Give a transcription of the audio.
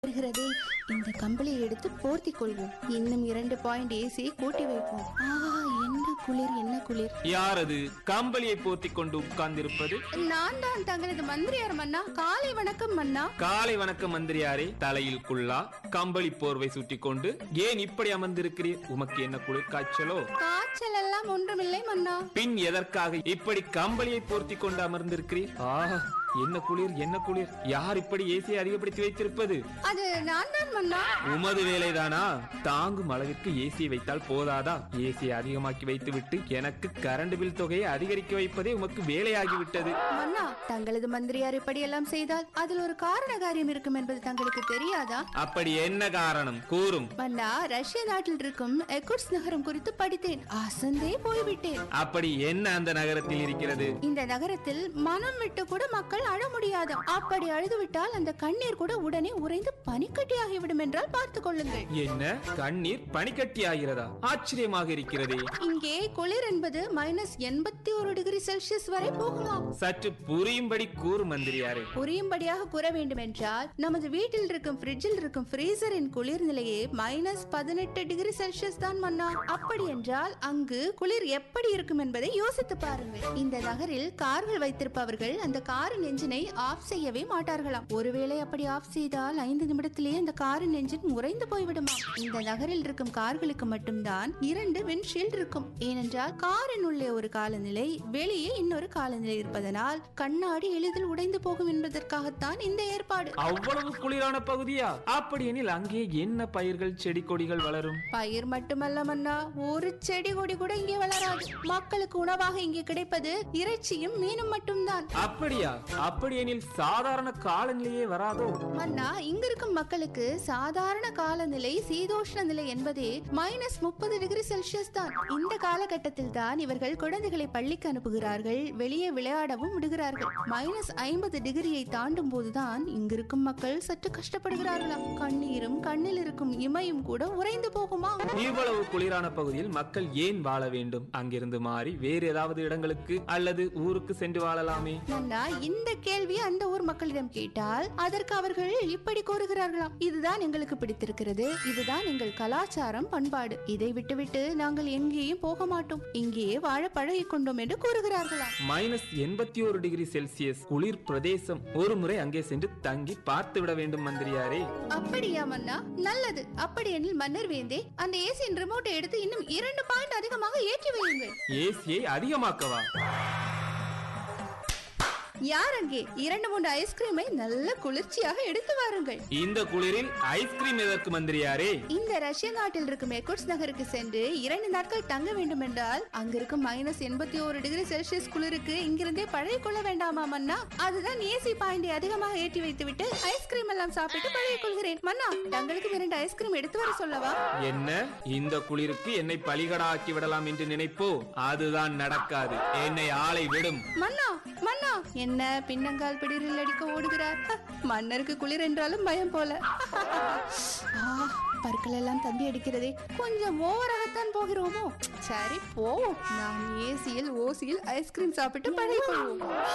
வருகிறதே இந்த கம்பளியை எடுத்து போர்த்திக் கொள்வோம் இன்னும் இரண்டு பாயிண்ட் ஏசியை கூட்டி வைப்போம் ஆஹா என்ன குளிர் என்ன குளிர் யார் அது கம்பளியை போத்திக் கொண்டு உட்கார்ந்திருப்பது நான் தான் தங்களது மந்திரியார் மன்னா காலை வணக்கம் மன்னா காலை வணக்கம் மந்திரியாரே தலையில் குள்ளா கம்பளி போர்வை சுட்டிக் கொண்டு ஏன் இப்படி அமர்ந்திருக்கிறீர் உமக்கு என்ன குளிர் காய்ச்சலோ காய்ச்சல் எல்லாம் ஒன்றுமில்லை மன்னா பின் எதற்காக இப்படி கம்பளியை போர்த்திக் கொண்டு அமர்ந்திருக்கிறீர் ஆஹா என்ன குளிர் என்ன குளிர் யார் இப்படி ஏசியை அதிகப்படுத்தி வைத்திருப்பது அது நான் தான் மன்னா உமது வேலைதானா தாங்கும் அளவிற்கு ஏசி வைத்தால் போதாதா ஏசியை அதிகமாக்கி வைத்துவிட்டு எனக்கு கரண்ட் பில் தொகையை அதிகரிக்க வைப்பதே உமக்கு வேலையாகிவிட்டது மன்னா தங்களது மந்திரியார் இப்படியெல்லாம் செய்தால் அதில் ஒரு காரண காரியம் இருக்கும் என்பது தங்களுக்கு தெரியாதா அப்படி என்ன காரணம் கூறும் மன்னா ரஷ்ய நாட்டில் இருக்கும் எக்குட்ஸ் நகரம் குறித்து படித்தேன் அசந்தே போய்விட்டேன் அப்படி என்ன அந்த நகரத்தில் இருக்கிறது இந்த நகரத்தில் மனம் விட்டு கூட மக்கள் அழ முடியாதாம் அப்படி அழுதுவிட்டால் அந்த கண்ணீர் கூட உடனே உறைந்து பனிக்கட்டியாகிவிடும் என்றால் பார்த்துக் கொள்ளுங்கள் என்ன கண்ணீர் பனிக்கட்டி ஆகிறதா ஆச்சரியமாக இருக்கிறதே இங்கே குளிர் என்பது மைனஸ் எண்பத்தி ஒரு டிகிரி செல்சியஸ் வரை போகுமாம் சற்று புரியும்படி கூறு மந்திரியாரே புரியும்படியாக கூற வேண்டும் என்றால் நமது வீட்டில் இருக்கும் ஃப்ரிட்ஜில் இருக்கும் ஃப்ரீசரின் குளிர் நிலையே மைனஸ் பதினெட்டு டிகிரி செல்சியஸ் தான் மன்னா அப்படி என்றால் அங்கு குளிர் எப்படி இருக்கும் என்பதை யோசித்து பாருங்கள் இந்த நகரில் கார்கள் வைத்திருப்பவர்கள் அந்த காரின் என்ஜினை ஆஃப் செய்யவே மாட்டார்களாம் ஒருவேளை அப்படி ஆஃப் செய்தால் ஐந்து நிமிடத்திலேயே அந்த காரின் என்ஜின் உறைந்து போய்விடுமா இந்த நகரில் இருக்கும் கார்களுக்கு மட்டும்தான் இரண்டு விண்ட்ஷீல்ட் இருக்கும் ஏனென்றால் காரின் உள்ளே ஒரு காலநிலை வெளியே இன்னொரு காலநிலை இருப்பதனால் கண்ணாடி எளிதில் உடைந்து போகும் என்பதற்காகத்தான் இந்த ஏற்பாடு அவ்வளவு குளிரான பகுதியா அப்படியெனில் அங்கே என்ன பயிர்கள் செடி கொடிகள் வளரும் பயிர் மட்டுமல்ல மன்னா ஒரு செடி கொடி கூட இங்கே வளராது மக்களுக்கு உணவாக இங்கே கிடைப்பது இறைச்சியும் மீனும் மட்டும்தான் அப்படியா அப்படியெனில் சாதாரண காலநிலையே வராதோ மன்னா இங்க இருக்கும் மக்களுக்கு சாதாரண காலநிலை சீதோஷ்ண நிலை என்பதே மைனஸ் முப்பது டிகிரி செல்சியஸ் தான் இந்த காலகட்டத்தில் தான் இவர்கள் குழந்தைகளை பள்ளிக்கு அனுப்புகிறார்கள் வெளியே விளையாடவும் விடுகிறார்கள் மைனஸ் ஐம்பது டிகிரியை தாண்டும் போதுதான் இங்கிருக்கும் மக்கள் சற்று கஷ்டப்படுகிறார்களாம் கண்ணீரும் கண்ணில் இருக்கும் இமையும் கூட உறைந்து போகுமா இவ்வளவு குளிரான பகுதியில் மக்கள் ஏன் வாழ வேண்டும் அங்கிருந்து மாறி வேறு ஏதாவது இடங்களுக்கு அல்லது ஊருக்கு சென்று வாழலாமே மன்னா இந்த கேள்வி அந்த ஊர் மக்களிடம் கேட்டால் அதற்கு அவர்கள் இப்படி கூறுகிறார்களாம் இதுதான் எங்களுக்கு பிடித்திருக்கிறது இதுதான் எங்கள் கலாச்சாரம் பண்பாடு இதை விட்டுவிட்டு நாங்கள் எங்கேயும் போக மாட்டோம் இங்கேயே வாழ பழகிக் கொண்டோம் என்று கூறுகிறார்களாம் மைனஸ் எண்பத்தி ஒரு டிகிரி செல்சியஸ் குளிர் பிரதேசம் ஒரு முறை அங்கே சென்று தங்கி பார்த்து விட வேண்டும் மந்திரியாரே அப்படியா மன்னா நல்லது அப்படியெனில் மன்னர் வேந்தே அந்த ஏசியின் ரிமோட்டை எடுத்து இன்னும் இரண்டு பாயிண்ட் அதிகமாக ஏற்றி வையுங்கள் ஏசியை அதிகமாக்கவா யார் அங்கே இரண்டு மூன்று ஐஸ்கிரீமை நல்ல குளிர்ச்சியாக எடுத்து வாருங்கள் இந்த குளிரில் ஐஸ்கிரீம் எதற்கு மந்திரியாரே இந்த ரஷ்ய நாட்டில் இருக்கும் எக்குட்ஸ் நகருக்கு சென்று இரண்டு நாட்கள் தங்க வேண்டும் என்றால் அங்கிருக்கும் மைனஸ் எண்பத்தி ஒரு டிகிரி செல்சியஸ் குளிருக்கு இங்கிருந்தே பழகிக் கொள்ள வேண்டாமா மன்னா அதுதான் ஏசி பாயிண்டை அதிகமாக ஏற்றி வைத்துவிட்டு ஐஸ்கிரீம் எல்லாம் சாப்பிட்டு பழகிக் கொள்கிறேன் மன்னா தங்களுக்கு இரண்டு ஐஸ்கிரீம் எடுத்து வர சொல்லவா என்ன இந்த குளிருக்கு என்னை பலிகடாக்கி விடலாம் என்று நினைப்போ அதுதான் நடக்காது என்னை ஆளை விடும் மன்னா மன்னா என்ன பின்னங்கால் பிடிரில் அடிக்க ஓடுகிறார் ஹ, மன்னருக்கு குளிர் என்றாலும் பயம் போல ஆ, பற்கள் எல்லாம் தம்பி அடிக்கிறதே கொஞ்சம் ஓவராகத்தான் போகிறோமோ சரி போவோம் நாம் ஏசியில் ஓசியில் ஐஸ்கிரீம் சாப்பிட்டு பழகிக் கொள்வோம்